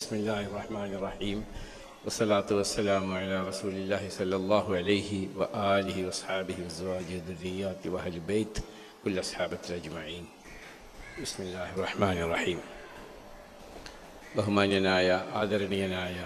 بسم الله الرحمن الرحيم والصلاة والسلام على رسول الله صلى الله عليه وآله وأصحابه وأزواجه وذرياته وأهل البيت كل أصحابة أجمعين بسم الله الرحمن الرحيم ബഹുമാന്യനായ ആദരണീയനായ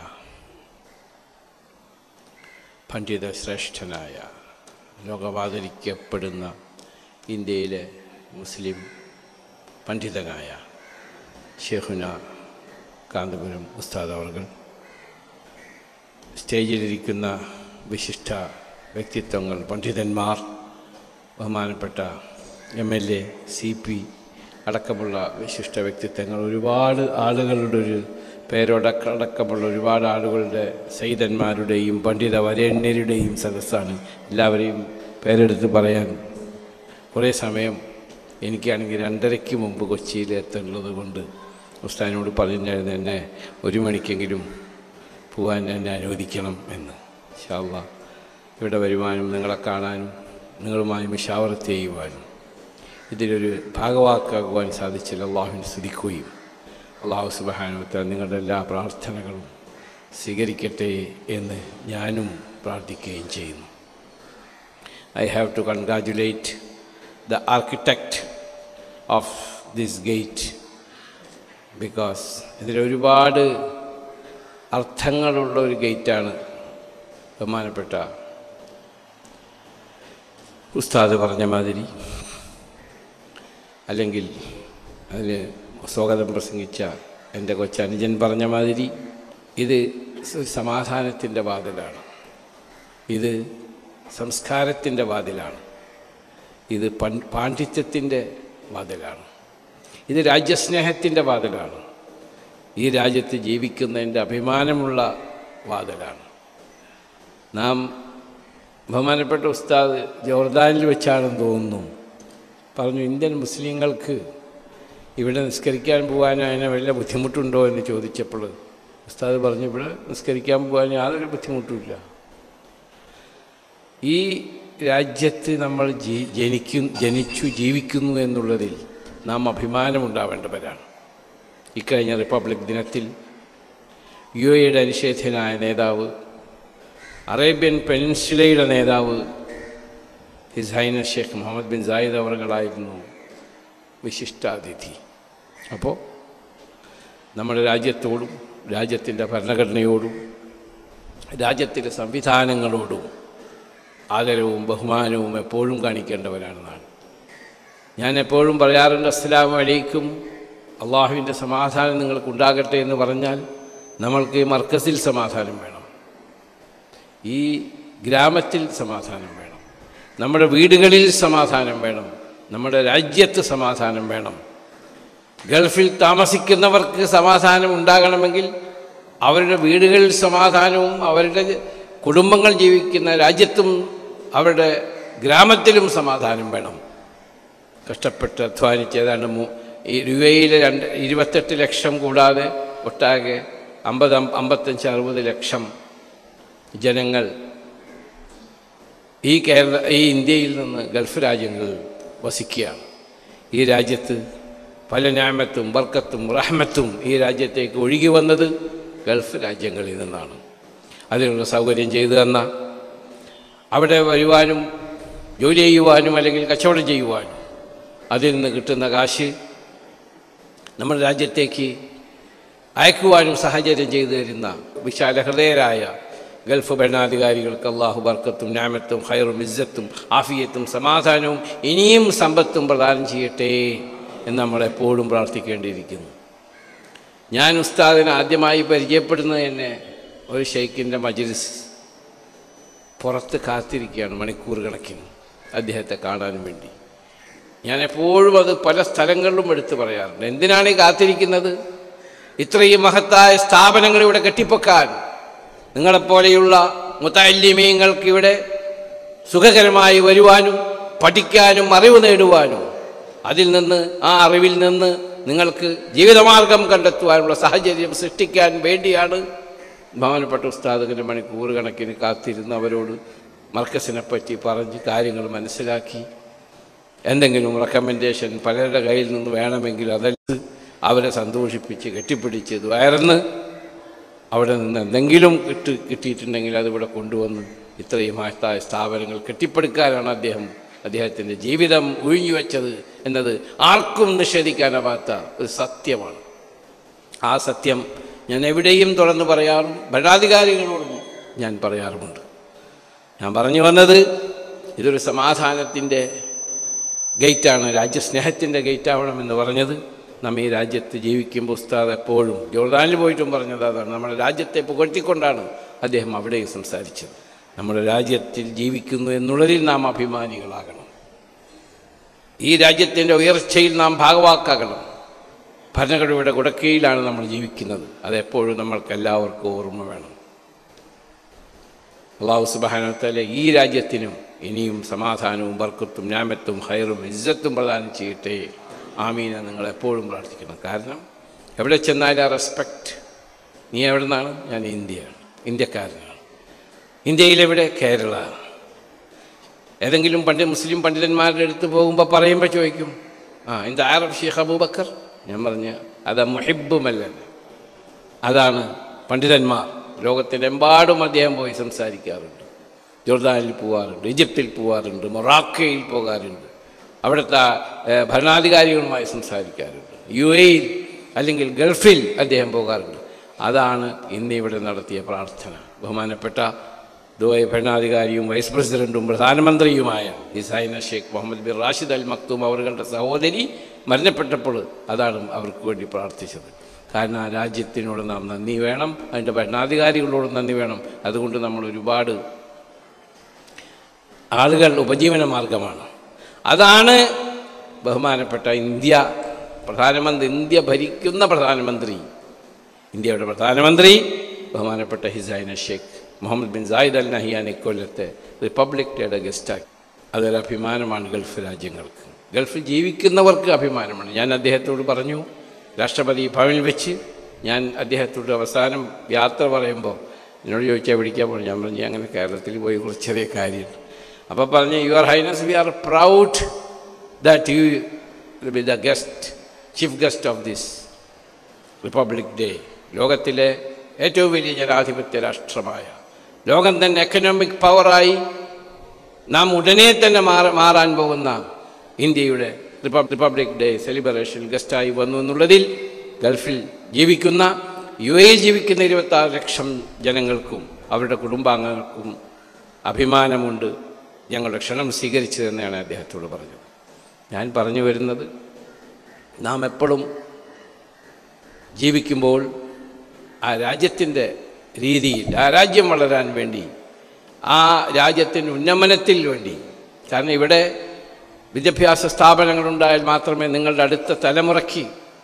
പണ്ഡിത ശ്രേഷ്ഠനായ ലോകമാദരിക്കപ്പെടുന്ന ഇന്ത്യയിലെ മുസ്ലിം പണ്ഡിതനായ ഷെഹുന കാന്തപുരം ഉസ്താദ് അവർ സ്റ്റേജിലിരിക്കുന്ന വിശിഷ്ട വ്യക്തിത്വങ്ങൾ പണ്ഡിതന്മാർ ബഹുമാനപ്പെട്ട M L A C P അടക്കമുള്ള വിശിഷ്ട വ്യക്തിത്വങ്ങൾ ഒരുപാട് ആളുകളുടെ ഒരു പേരോടക്കടക്കമുള്ള ഒരുപാട് ആളുകളുടെ സൈതന്മാരുടെയും പണ്ഡിത വരേണ്യരുടെയും സദസ്സാണ് എല്ലാവരെയും പേരെടുത്ത് പറയാൻ കുറേ സമയം എനിക്കാണെങ്കിൽ രണ്ടരയ്ക്ക് മുമ്പ് കൊച്ചിയിൽ എത്തുന്നത് കൊണ്ട് ഉസ്താദിനോട് പറഞ്ഞിട്ടുണ്ടായിരുന്നു എന്നെ ഒരു മണിക്കെങ്കിലും പോകാൻ എന്നെ അനുവദിക്കണം എന്ന് ഷാള്ള ഇവിടെ വരുവാനും നിങ്ങളെ കാണാനും നിങ്ങളുമായി മിഷാവറത്ത് ചെയ്യുവാനും ഇതിലൊരു ഭാഗവാക്കാകുവാൻ സാധിച്ചില്ല അള്ളാഹുവിനെ സ്തുതിക്കുകയും അള്ളാഹു സുബാനുവത്ത നിങ്ങളുടെ എല്ലാ പ്രാർത്ഥനകളും സ്വീകരിക്കട്ടെ എന്ന് ഞാനും പ്രാർത്ഥിക്കുകയും ചെയ്യുന്നു I have to congratulate the architect of this gate because ഇതിലൊരുപാട് അർത്ഥങ്ങളുള്ള ഒരു ഗേറ്റാണ് ബഹുമാനപ്പെട്ട ഉസ്താദ് പറഞ്ഞ മാതിരി അല്ലെങ്കിൽ അതിന് സ്വാഗതം പ്രസംഗിച്ച എൻ്റെ കൊച്ചനുജൻ പറഞ്ഞ മാതിരി ഇത് സമാധാനത്തിൻ്റെ വാതിലാണ് ഇത് സംസ്കാരത്തിൻ്റെ വാതിലാണ് ഇത് പൺ പാണ്ഡിത്യത്തിൻ്റെ വാതിലാണ് ഇത് രാജ്യസ്നേഹത്തിൻ്റെ വാതിലാണ് ഈ രാജ്യത്ത് ജീവിക്കുന്നതിൻ്റെ അഭിമാനമുള്ള വാതിലാണ് നാം ബഹുമാനപ്പെട്ട ഉസ്താദ് ജോർദാനിൽ വെച്ചാണെന്ന് തോന്നുന്നു പറഞ്ഞു ഇന്ത്യൻ മുസ്ലിങ്ങൾക്ക് ഇവിടെ നിസ്കരിക്കാൻ പോകാൻ അതിന് വല്ല ബുദ്ധിമുട്ടുണ്ടോ എന്ന് ചോദിച്ചപ്പോൾ ഉസ്താദ് പറഞ്ഞു ഇവിടെ നിസ്കരിക്കാൻ പോകാൻ യാതൊരു ബുദ്ധിമുട്ടുമില്ല ഈ രാജ്യത്ത് നമ്മൾ ജീ ജനിക്കു ജനിച്ചു ജീവിക്കുന്നു എന്നുള്ളതിൽ നാം അഭിമാനമുണ്ടാവേണ്ടവരാണ് ഇക്കഴിഞ്ഞ റിപ്പബ്ലിക് ദിനത്തിൽ യു എയുടെ അനിഷേധ്യനായ നേതാവ് അറേബ്യൻ പെനിൻസുലയുടെ നേതാവ് his highness Sheikh Mohammed bin Zayed അവർകളായിരുന്നു വിശിഷ്ടാതിഥി അപ്പോൾ നമ്മുടെ രാജ്യത്തോടും രാജ്യത്തിൻ്റെ ഭരണഘടനയോടും രാജ്യത്തിൻ്റെ സംവിധാനങ്ങളോടും ആദരവും ബഹുമാനവും എപ്പോഴും കാണിക്കേണ്ടവരാണെന്നാണ് ഞാൻ എപ്പോഴും പറയാറുണ്ട് അസ്സലാമു അലൈക്കും അള്ളാഹുവിൻ്റെ സമാധാനം നിങ്ങൾക്കുണ്ടാകട്ടെ എന്ന് പറഞ്ഞാൽ നമ്മൾക്ക് മർക്കസിൽ സമാധാനം വേണം ഈ ഗ്രാമത്തിൽ സമാധാനം വേണം നമ്മുടെ വീടുകളിൽ സമാധാനം വേണം നമ്മുടെ രാജ്യത്ത് സമാധാനം വേണം ഗൾഫിൽ താമസിക്കുന്നവർക്ക് സമാധാനം ഉണ്ടാകണമെങ്കിൽ അവരുടെ വീടുകളിൽ സമാധാനവും അവരുടെ കുടുംബങ്ങൾ ജീവിക്കുന്ന രാജ്യത്തും അവരുടെ ഗ്രാമത്തിലും സമാധാനം വേണം കഷ്ടപ്പെട്ട് അധ്വാനിച്ച് ഏതാണ്ട് മൂ ഈ യുഎയിലെ രണ്ട് ഇരുപത്തെട്ട് ലക്ഷം കൂടാതെ ഒട്ടാകെ അമ്പത് അമ്പത്തഞ്ച് അറുപത് ലക്ഷം ജനങ്ങൾ ഈ കേരള ഈ ഇന്ത്യയിൽ നിന്ന് ഗൾഫ് രാജ്യങ്ങളിൽ വസിക്കുകയാണ് ഈ രാജ്യത്ത് പല ഞാമത്തും ബർക്കത്തും റഹ്മത്തും ഈ രാജ്യത്തേക്ക് ഒഴുകി വന്നത് ഗൾഫ് രാജ്യങ്ങളിൽ നിന്നാണ് അതിനുള്ള സൗകര്യം ചെയ്തു തന്ന അവിടെ വരുവാനും ജോലി ചെയ്യുവാനും അല്ലെങ്കിൽ കച്ചവടം ചെയ്യുവാനും അതിൽ നിന്ന് കിട്ടുന്ന കാശ് നമ്മുടെ രാജ്യത്തേക്ക് അയക്കുവാനും സാഹചര്യം ചെയ്തു തരുന്ന വിശാല ഹൃദയരായ ഗൾഫ് ഭരണാധികാരികൾക്ക് അള്ളാഹു ബർക്കത്തും ഞാമത്തും ഹൈറും ഇസ്സത്തും ആഫിയത്തും സമാധാനവും ഇനിയും സമ്പത്തും പ്രദാനം ചെയ്യട്ടെ എന്ന് നമ്മളെപ്പോഴും പ്രാർത്ഥിക്കേണ്ടിയിരിക്കുന്നു ഞാൻ ഉസ്താദിനെ ആദ്യമായി പരിചയപ്പെടുന്നത് തന്നെ ഒരു ഷെയ്ഖിൻ്റെ മജ്ലിസ് പുറത്ത് കാത്തിരിക്കുകയാണ് മണിക്കൂർ കണക്കിന് അദ്ദേഹത്തെ കാണാൻ വേണ്ടി ഞാൻ എപ്പോഴും അത് പല സ്ഥലങ്ങളിലും എടുത്തു പറയാറുണ്ട് എന്തിനാണ് ഈ കാത്തിരിക്കുന്നത് ഇത്രയും മഹത്തായ സ്ഥാപനങ്ങൾ ഇവിടെ കെട്ടിപ്പൊക്കാൻ നിങ്ങളെപ്പോലെയുള്ള മുത്തല്യമീങ്ങൾക്ക് ഇവിടെ സുഖകരമായി വരുവാനും പഠിക്കാനും അറിവ് നേടുവാനും അതിൽ നിന്ന് ആ അറിവിൽ നിന്ന് നിങ്ങൾക്ക് ജീവിതമാർഗം കണ്ടെത്തുവാനുള്ള സാഹചര്യം സൃഷ്ടിക്കാൻ വേണ്ടിയാണ് ബഹുമാനപ്പെട്ട ഉസ്താദകൻ്റെ മണിക്കൂർ കണക്കിന് കാത്തിരുന്ന് അവരോട് മർക്കസിനെ പറ്റി പറഞ്ഞ് കാര്യങ്ങൾ മനസ്സിലാക്കി എന്തെങ്കിലും റെക്കമെൻഡേഷൻ പലരുടെ കയ്യിൽ നിന്ന് വേണമെങ്കിൽ അതെല്ലാം അവരെ സന്തോഷിപ്പിച്ച് കെട്ടിപ്പിടിച്ച് വയർന്ന് അവിടെ നിന്ന് എന്തെങ്കിലും കിട്ടി കിട്ടിയിട്ടുണ്ടെങ്കിൽ അതിവിടെ കൊണ്ടുവന്ന് ഇത്രയും മഹത്തായ സ്ഥാപനങ്ങൾ കെട്ടിപ്പടുക്കാനാണ് അദ്ദേഹം അദ്ദേഹത്തിൻ്റെ ജീവിതം ഒഴിഞ്ഞു വെച്ചത് എന്നത് ആർക്കും നിഷേധിക്കാനാവാത്ത ഒരു സത്യമാണ് ആ സത്യം ഞാൻ എവിടെയും തുറന്നു പറയാറും ഭരണാധികാരികളോടും ഞാൻ പറയാറുമുണ്ട് ഞാൻ പറഞ്ഞു വന്നത് ഇതൊരു സമാധാനത്തിൻ്റെ ഗേറ്റാണ് രാജ്യസ്നേഹത്തിൻ്റെ ഗേറ്റ് ആവണമെന്ന് പറഞ്ഞത് നമ്മ ഈ രാജ്യത്ത് ജീവിക്കുമ്പോൾ ഉസ്താദ് എപ്പോഴും ജോർദാനിൽ പോയിട്ടും പറഞ്ഞത് അതാണ് നമ്മുടെ രാജ്യത്തെ പുകഴ്ത്തിക്കൊണ്ടാണ് അദ്ദേഹം അവിടെയും സംസാരിച്ചത് നമ്മുടെ രാജ്യത്തിൽ ജീവിക്കുന്നു എന്നുള്ളതിൽ നാം അഭിമാനികളാകണം ഈ രാജ്യത്തിൻ്റെ ഉയർച്ചയിൽ നാം ഭാഗവാക്കാകണം ഭരണഘടനയുടെ കുടക്കീഴിലാണ് നമ്മൾ ജീവിക്കുന്നത് അതെപ്പോഴും നമ്മൾക്ക് എല്ലാവർക്കും ഓർമ്മ വേണം അള്ളാഹു സുബാനത്തലെ ഈ രാജ്യത്തിനും ഇനിയും സമാധാനവും ബർക്കത്തും ഞാമത്തും ഹൈറും ഇജ്ജത്തും പ്രദാനം ചെയ്യട്ടെ ആമീന നിങ്ങൾ എപ്പോഴും പ്രാർത്ഥിക്കണം കാരണം എവിടെ ചെന്നാലും ആ റെസ്പെക്റ്റ് നീ എവിടെ നിന്നാണ് ഞാൻ ഇന്ത്യയാണ് ഇന്ത്യക്കാരനാണ് ഇന്ത്യയിലെവിടെ കേരള ഏതെങ്കിലും പണ്ഡിത മുസ്ലിം പണ്ഡിതന്മാരുടെ അടുത്ത് പോകുമ്പോൾ പറയുമ്പോൾ ചോദിക്കും ആ എന്താ ആറബ് ഷീഖ് അബൂബക്കർ ഞാൻ പറഞ്ഞ അത് മുഹിബുമല്ല അതാണ് പണ്ഡിതന്മാർ ലോകത്തിൻ്റെ എമ്പാടും അദ്ദേഹം പോയി സംസാരിക്കാറുണ്ട് ജോർദാനിൽ പോകാറുണ്ട് ഈജിപ്തിൽ പോകാറുണ്ട് മൊറാക്കയിൽ പോകാറുണ്ട് അവിടുത്തെ ഏഹ്, ഭരണാധികാരികളുമായി സംസാരിക്കാറുണ്ട് യു എയിൽ അല്ലെങ്കിൽ ഗൾഫിൽ അദ്ദേഹം പോകാറുണ്ട് അതാണ് ഇന്നിവിടെ നടത്തിയ പ്രാർത്ഥന ബഹുമാനപ്പെട്ട ദുബായ് ഭരണാധികാരിയും വൈസ് പ്രസിഡന്റും പ്രധാനമന്ത്രിയുമായ his highness Sheikh Mohammed bin Rashid Al Maktoum അവരുടെ സഹോദരി മരണപ്പെട്ടപ്പോൾ അതാണ് അവർക്ക് വേണ്ടി പ്രാർത്ഥിച്ചത് കാരണം ആ രാജ്യത്തിനോട് നാം നന്ദി വേണം അതിൻ്റെ ഭരണാധികാരികളോട് നന്ദി വേണം അതുകൊണ്ട് നമ്മൾ ഒരുപാട് ആളുകൾ ഉപജീവന മാർഗമാണ് അതാണ് ബഹുമാനപ്പെട്ട ഇന്ത്യ പ്രധാനമന്ത്രി ഇന്ത്യ ഭരിക്കുന്ന പ്രധാനമന്ത്രി ഇന്ത്യയുടെ പ്രധാനമന്ത്രി ബഹുമാനപ്പെട്ട his highness Sheikh Mohammed bin Zayed Al Nahyan ഇക്കൊല്ലത്തെ റിപ്പബ്ലിക് ഡേയുടെ ഗസ്റ്റാക്കി അതൊരു അഭിമാനമാണ് ഗൾഫ് രാജ്യങ്ങൾക്ക് ഗൾഫിൽ ജീവിക്കുന്നവർക്ക് അഭിമാനമാണ് ഞാൻ അദ്ദേഹത്തോട് പറഞ്ഞു രാഷ്ട്രപതി ഭവനിൽ വെച്ച് ഞാൻ അദ്ദേഹത്തോട് അവസാനം യാത്ര പറയുമ്പോൾ എന്നോട് ചോദിച്ചാൽ വിളിക്കാൻ പോകണം ഞാൻ പറഞ്ഞു അങ്ങനെ കേരളത്തിൽ പോയി കുറച്ച് ചെറിയ കാര്യമുണ്ട് അപ്പോൾ പറഞ്ഞു your highness we are proud that you be the guest chief guest of this republic day ലോകത്തിലെ ഏറ്റവും വലിയ ജനാധിപത്യ രാഷ്ട്രമായ ലോകം തന്നെ എക്കണോമിക് പവറായി നാം ഉടനെ തന്നെ മാറ മാറാൻ പോകുന്ന ഇന്ത്യയുടെ റിപ്പബ് റിപ്പബ്ലിക് ഡേ സെലിബ്രേഷൻ ഗസ്റ്റായി വന്നു എന്നുള്ളതിൽ ഗൾഫിൽ ജീവിക്കുന്ന യു എ ജീവിക്കുന്ന ഇരുപത്താറ് ലക്ഷം ജനങ്ങൾക്കും അവരുടെ കുടുംബാംഗങ്ങൾക്കും അഭിമാനമുണ്ട് ഞങ്ങളുടെ ക്ഷണം സ്വീകരിച്ചു തന്നെയാണ് അദ്ദേഹത്തോട് പറഞ്ഞത് ഞാൻ പറഞ്ഞു വരുന്നത് നാം എപ്പോഴും ജീവിക്കുമ്പോൾ ആ രാജ്യത്തിൻ്റെ രീതിയിൽ ആ രാജ്യം വളരാൻ വേണ്ടി ആ രാജ്യത്തിൻ്റെ ഉന്നമനത്തിൽ വേണ്ടി കാരണം ഇവിടെ വിദ്യാഭ്യാസ സ്ഥാപനങ്ങളുണ്ടായാൽ മാത്രമേ നിങ്ങളുടെ അടുത്ത തലമുറയ്ക്ക്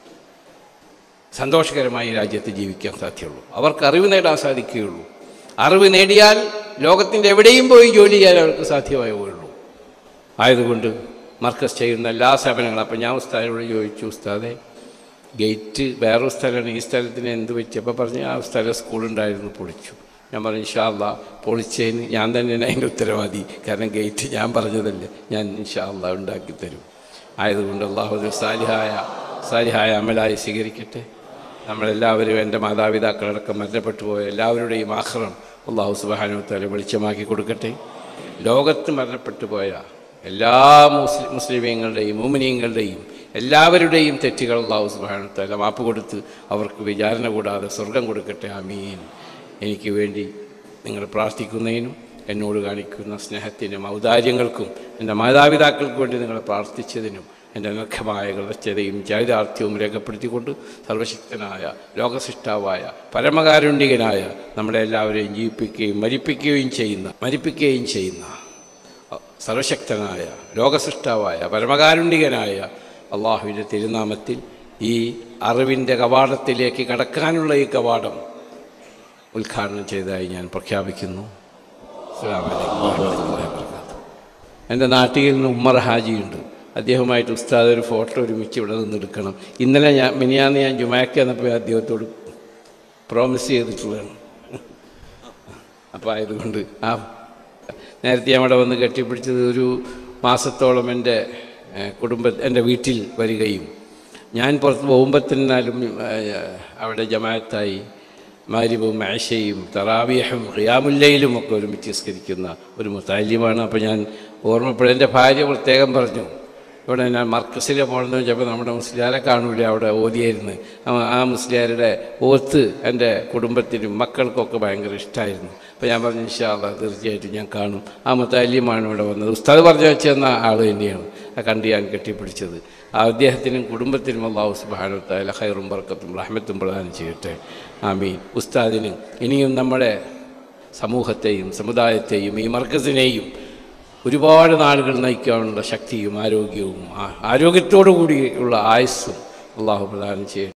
സന്തോഷകരമായി ഈ രാജ്യത്ത് ജീവിക്കാൻ സാധ്യമുള്ളൂ അവർക്ക് അറിവ് നേടാൻ സാധിക്കുകയുള്ളൂ അറിവ് നേടിയാൽ ലോകത്തിൻ്റെ എവിടെയും പോയി ജോലി ചെയ്യാൻ അവർക്ക് സാധ്യമാവുകയുള്ളൂ ആയതുകൊണ്ട് മർക്കസ് ചെയ്യുന്ന എല്ലാ സേവനങ്ങളും അപ്പം ഞാൻ ഉസ്താദിനോട് ചോദിച്ചു ഉസ്താദെ ഗേറ്റ് വേറൊരു സ്ഥലമാണ് ഈ സ്ഥലത്തിന് എന്ത് പറ്റി അപ്പോൾ പറഞ്ഞു ആ സ്ഥലം സ്കൂളുണ്ടായിരുന്നു പൊളിച്ചു ഞാൻ പറഞ്ഞു ഇൻഷാല്ല പൊളിച്ചതിന് ഞാൻ തന്നെയാണ് അതിൻ്റെ ഉത്തരവാദി കാരണം ഗേറ്റ് ഞാൻ പറഞ്ഞതല്ലേ ഞാൻ ഇൻഷാല്ല ഉണ്ടാക്കി തരും ആയതുകൊണ്ട് അള്ളാഹു സാലിഹായ സാലിഹായ അമലായി സ്വീകരിക്കട്ടെ നമ്മളെല്ലാവരും എൻ്റെ മാതാപിതാക്കളടക്കം മരണപ്പെട്ടു പോയ എല്ലാവരുടെയും ആഹ്റം അള്ളാഹു സുബാനുത്തല വെളിച്ചമാക്കി കൊടുക്കട്ടെ ലോകത്ത് മരണപ്പെട്ടു പോയ എല്ലാ മുസ്ലിം മുസ്ലിമീങ്ങളുടെയും മോമിനിയങ്ങളുടെയും എല്ലാവരുടെയും തെറ്റുകൾ അള്ളാഹു സുബാനുത്തല മാപ്പ് കൊടുത്ത് അവർക്ക് വിചാരണ കൂടാതെ സ്വർഗം കൊടുക്കട്ടെ അമീൻ എനിക്ക് വേണ്ടി നിങ്ങൾ പ്രാർത്ഥിക്കുന്നതിനും എന്നോട് കാണിക്കുന്ന സ്നേഹത്തിനും ഔദാര്യങ്ങൾക്കും എൻ്റെ മാതാപിതാക്കൾക്ക് വേണ്ടി നിങ്ങൾ പ്രാർത്ഥിച്ചതിനും എൻ്റെ അനർഘമായ കൃതജ്ഞതയും ചാരിതാർത്ഥ്യവും രേഖപ്പെടുത്തിക്കൊണ്ട് സർവശക്തനായ ലോകസൃഷ്ടാവായ പരമകാരുണ്യകനായ നമ്മളെ എല്ലാവരെയും ജീവിപ്പിക്കുകയും മരിപ്പിക്കുകയും ചെയ്യുന്ന മരിപ്പിക്കുകയും ചെയ്യുന്ന സർവശക്തനായ ലോകസൃഷ്ടാവായ പരമകാരുണ്യകനായ അള്ളാഹുവിൻ്റെ തിരുനാമത്തിൽ ഈ അറിവിൻ്റെ കവാടത്തിലേക്ക് കടക്കാനുള്ള ഈ കവാടം ഉദ്ഘാടനം ചെയ്തതായി ഞാൻ പ്രഖ്യാപിക്കുന്നു അസ്സലാമു അലൈക്കും വറഹ്മത്തുള്ളാഹി വബറകാതുഹു. എൻ്റെ നാട്ടിൽ നിന്ന് ഉമ്മർ ഹാജിയുണ്ട് അദ്ദേഹവുമായിട്ട് ഉസ്താദ് ഒരു ഫോട്ടോ ഒരുമിച്ച് ഇവിടെ നിന്ന് എടുക്കണം ഇന്നലെ ഞാൻ മിനിയാന്ന് ഞാൻ ജുമാക്ക് വന്നപ്പോൾ അദ്ദേഹത്തോട് പ്രോമിസ് ചെയ്തിട്ടുള്ളതാണ് അപ്പോൾ ആയതുകൊണ്ട് ആ നേരത്തെ ഞാൻ അവിടെ വന്ന് കെട്ടിപ്പിടിച്ചത് ഒരു മാസത്തോളം എൻ്റെ ഏഹ്, കുടുംബ എൻ്റെ വീട്ടിൽ വരികയും ഞാൻ പുറത്ത് പോകുമ്പോൾ തന്നാലും ഏഹ്, അവിടെ ജമാഅത്തായി മാരിബും മേശയും തറാവിയഹും ഖിയാമുല്ലയിലും ഒക്കെ ഒരുമിച്ച് നിസ്കരിക്കുന്ന ഒരു മുത്താലിമാണ് അപ്പോൾ ഞാൻ ഓർമ്മപ്പെടും എൻ്റെ ഭാര്യ പ്രത്യേകം പറഞ്ഞു ഇവിടെ ഞാൻ മർക്കസിൽ പോകണമെന്ന് വെച്ചപ്പോൾ നമ്മുടെ മുസ്ലിയാരെ കാണൂല അവിടെ ഓതിയായിരുന്നു ആ- ആ മുസ്ലിയാരുടെ ഓത്ത് എൻ്റെ കുടുംബത്തിനും മക്കൾക്കൊക്കെ ഭയങ്കര ഇഷ്ടമായിരുന്നു അപ്പോൾ ഞാൻ പറഞ്ഞു ഇൻഷാല്ല തീർച്ചയായിട്ടും ഞാൻ കാണും ആ മുത്താലിയുമാണ് ഇവിടെ വന്നത് ഉസ്താദ് പറഞ്ഞു വെച്ചെന്ന ആൾ തന്നെയാണ് ആ കണ്ട് ഞാൻ കെട്ടിപ്പിടിച്ചത് ആ അദ്ദേഹത്തിനും കുടുംബത്തിനും അള്ളാഹു സുബാനുത്തായ ഹൈറും ബർക്കത്തും റഹ്മത്തും പ്രദാനം ചെയ്യട്ടെ ആമീൻ ഉസ്താദിനും ഇനിയും നമ്മുടെ സമൂഹത്തെയും സമുദായത്തെയും ഈ മർക്കസിനെയും ഒരുപാട് നാളുകൾ നയിക്കാനുള്ള ശക്തിയും ആരോഗ്യവും ആ- ആരോഗ്യത്തോടു കൂടിയുള്ള ആയുസ്സും അള്ളാഹു പ്രദാനം ചെയ്യട്ടെ